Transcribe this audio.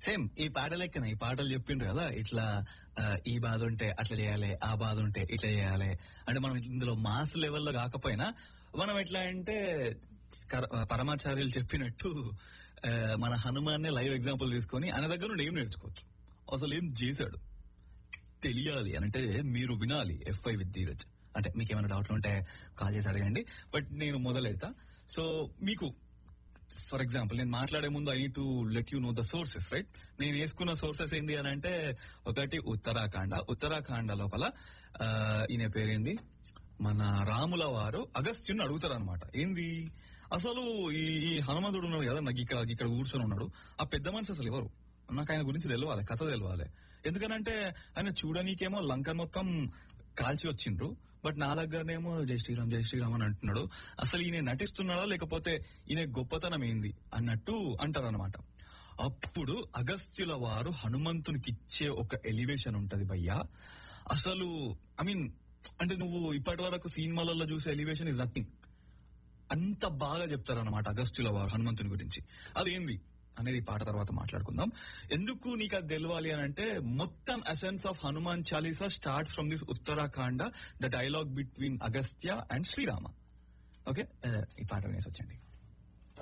same ఈ పాట లెక్కన ఈ పాటలు చెప్పిండ్రు కదా ఇట్లా ఆ, ఈ బాధ ఉంటే అట్లా చేయాలి ఆ బాధ ఉంటే ఇట్లా చేయాలి అంటే మనం ఇందులో మాస్ లెవెల్లో కాకపోయినా మనం ఎట్లా అంటే కర- పరమాచార్యులు చెప్పినట్టు ఆ, మన హనుమాన్నే లైవ్ ఎగ్జాంపుల్ తీసుకొని ఆయన దగ్గర నుండి ఏం నేర్చుకోవచ్చు అసలు ఏం చేశాడు తెలియాలి అని అంటే మీరు వినాలి ఎఫ్ఐ విత్ ధీరజ్ అంటే మీకు ఏమైనా డౌట్లు ఉంటే కాల్ చేసి అడగండి బట్ నేను మొదలెడతా సో మీకు ఫర్ ఎగ్జాంపుల్ నేను మాట్లాడే ముందు I need to let you know the sources right నేను వేసుకున్న సోర్సెస్ ఏంటి అని అంటే ఒకటి ఉత్తరాఖండ ఉత్తరాఖండ లోపల ఆ, ఈయన పేరేంది మన రాముల వారు అగస్త్యుని అడుగుతారు అనమాట ఏంది అసలు ఈ ఈ హనుమంతుడు ఉన్నాడు కదా నాకు ఇక్కడ ఇక్కడ కూర్చొని ఉన్నాడు ఆ పెద్ద మనిషి అసలు ఎవరు నాకు ఆయన గురించి తెలవాలి కథ తెలవాలి ఎందుకనంటే ఆయన చూడనీకేమో లంక మొత్తం కాల్చి వచ్చిండ్రు బట్ నా దగ్గరనేమో జై శ్రీరామ్ జై శ్రీరామ్ అని అంటున్నాడు అసలు ఈయన నటిస్తున్నాడా లేకపోతే ఈయన గొప్పతనం ఏంది అన్నట్టు అంటారనమాట అప్పుడు అగస్త్యుల వారు హనుమంతునికి ఇచ్చే ఒక ఎలివేషన్ ఉంటది భయ్యా అసలు ఐ మీన్ అంటే నువ్వు ఇప్పటి వరకు సినిమాలలో చూసే ఎలివేషన్ ఇస్ నథింగ్ అంత బాగా చెప్తారన్నమాట అగస్త్యుల వారు హనుమంతుని గురించి అదేంది అనేది ఈ పాట తర్వాత మాట్లాడుకుందాం ఎందుకు నీకు అది తెలవాలి అని అంటే మొత్తం essence of Hanuman Chalisa start from this Uttarakhanda the dialogue between Agastya and Srirama okay ఈ పాట వినేసి వచ్చండి